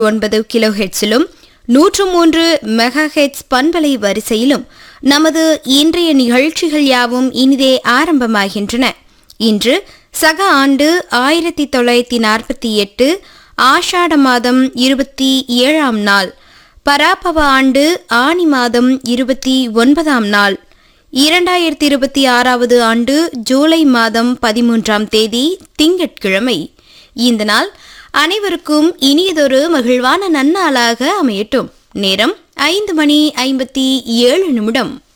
ஒன்பது கிலோ ஹெட்ஸிலும் நூற்று மூன்று மெகா ஹெட்ஸ் பண்பலை வரிசையிலும் நமது இன்றைய நிகழ்ச்சிகள் யாவும் இனிதே ஆரம்பமாகின்றன இன்று சக ஆண்டு ஆயிரத்தி தொள்ளாயிரத்தி நாற்பத்தி எட்டு ஆஷாட மாதம் இருபத்தி ஏழாம் நாள் பராபவ ஆண்டு ஆனி மாதம் இருபத்தி ஒன்பதாம் நாள் இரண்டாயிரத்தி இருபத்தி ஆறாவது ஆண்டு ஜூலை மாதம் பதிமூன்றாம் தேதி திங்கட்கிழமை இந்த நாள் அனைவருக்கும் இனியதொரு மகிழ்வான நன்னாளாக அமையட்டும் நேரம் ஐந்து மணி ஐம்பத்தி ஏழு நிமிடம்